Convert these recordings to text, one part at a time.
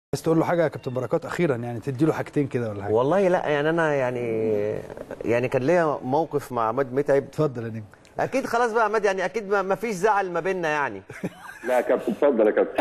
بس تقول له حاجه يا كابتن بركات اخيرا يعني تدي له حاجتين كده ولا حاجه والله لا يعني انا يعني يعني كان ليا موقف مع عماد متعب اتفضل يا نجم اكيد خلاص بقى عماد يعني اكيد ما ما فيش زعل ما بيننا يعني لا يا كابتن اتفضل يا كابتن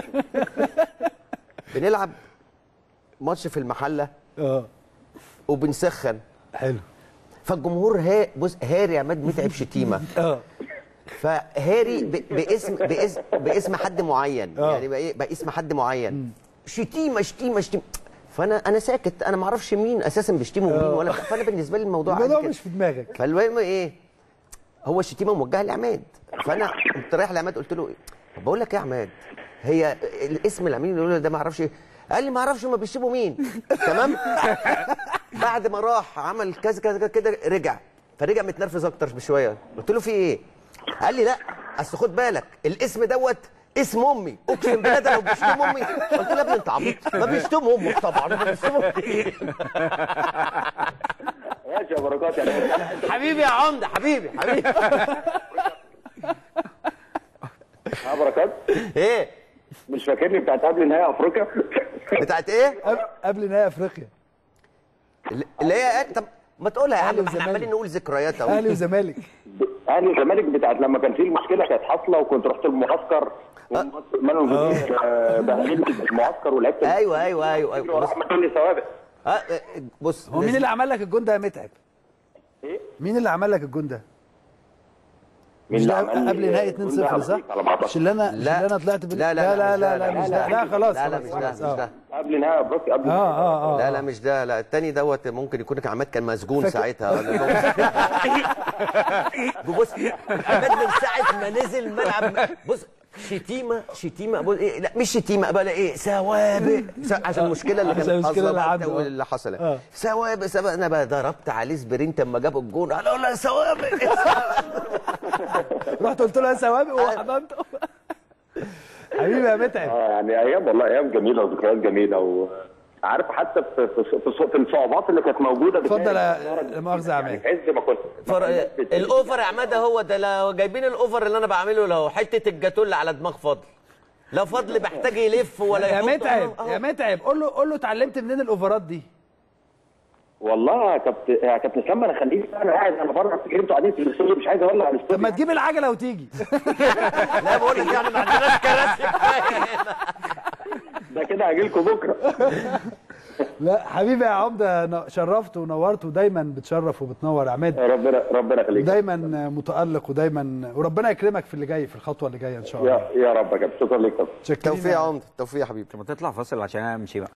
بنلعب ماتش في المحله اه وبنسخن حلو فالجمهور ها بص هاري عماد متعب شتيمه اه فهاري ب... باسم باسم باسم حد معين آه. يعني بقى إيه؟ باسم حد معين شتيمه شتيمه شتيمه فانا انا ساكت انا ما اعرفش مين اساسا بيشتموا مين ولا فانا بالنسبه لي الموضوع عادي الموضوع كده. مش في دماغك فالمهم ايه هو الشتيمه موجهه لعماد فانا كنت رايح لعماد قلت له طب بقول لك ايه يا عماد هي الاسم اللي عاملين يقولوا ده ما اعرفش ايه قال لي ما اعرفش هم بيشتموا مين تمام بعد ما راح عمل كذا كذا كده رجع فرجع متنرفز اكتر بشويه قلت له في ايه قال لي لا اصل خد بالك الاسم دوت اسم امي اقسم بالله ده لو بيشتم امي قلت له يا ابني انت عبيط ما بيشتم امك طبعا ما بيشتم أمك. ماشي يا بركات يعني حبيبي يا عمده حبيبي حبيبي ها بركات ايه مش فاكرني بتاعت قبل نهائي افريقيا بتاعت ايه قبل- قبل نهائي افريقيا اللي هي طب ما تقولها يا عم أهلي ما احنا وزمالك. عمالين نقول ذكريات اهو اهلي وزمالك اهلي الزمالك بتاعت لما كان في المشكله كانت حاصله وكنت رحت المعسكر مانو المدير آه، بهدلني في المعسكر ولعبت ايوه ايوه ايوه ايوه بص وراح مكان لي سوابق آه، آه، بص هو مين اللي عمل لك الجون ده يا متعب ايه مين اللي عمل لك الجون ده مين مش اللي ده عمل لي قبل نهائي الجون ده 2-0 صح على ما أعتقد. مش اللي انا مش لا. اللي انا طلعت بال... لا لا لا لا لا, لا، مش لا، ده لا خلاص لا لا خلاص، مش ده خلاص، مش آه. ده قبل نهائي افريقيا قبل اه اه اه لا لا مش ده لا التاني دوت ممكن يكون كان عماد كان مسجون فاكر- ساعتها ولا بص عماد من ساعه ما نزل الملعب بص شتيمه شتيمه بص إيه لا مش شتيمه بقى لا ايه سوابق س- عشان المشكله اللي عشان كانت المشكلة اللي حاصله عنده. بقى اللي حصلت آه. سوابق سوابق انا بقى ضربت عليه سبرنت اما جاب الجون انا اقول له سوابق رحت قلت له يا سوابق وحضنته حبيبي يا متعب اه يعني ايام والله ايام جميله وذكريات جميله و عارف حتى في في في, في الصعوبات اللي كانت موجوده اتفضل بتلاقي يا- لا مؤاخذة يا يعني عماد. في عز ما كنت فر... الاوفر يا عماد هو ده لو جايبين الاوفر اللي انا بعمله لو حته الجاتوه اللي على دماغ فضل لا فضل محتاج يلف ولا يا يحط متعب أهو. يا متعب قول له قول له اتعلمت منين الاوفرات دي والله يا كابتن يا كابتن سلمى انا خليك انا قاعد انا بره افتكر انتوا قاعدين في الاستوديو مش عايز اولع طب ما الاستوديو تجيب العجله وتيجي لا بقول لك يعني ما عندناش كراسي كفايه هنا ده كده هاجي لكم بكره لا حبيبي يا عمده ن- شرفت ونورت ودايما بتشرف وبتنور يا عماد ربنا ربنا يخليك دايما متالق ودايما وربنا يكرمك في اللي جاي في الخطوه اللي جايه ان شاء الله يا يا رب يا كابتن شكرا لك يا كابتن شكرا توفيق يا عمده توفيق يا حبيبي ما تطلع فاصل عشان امشي بقى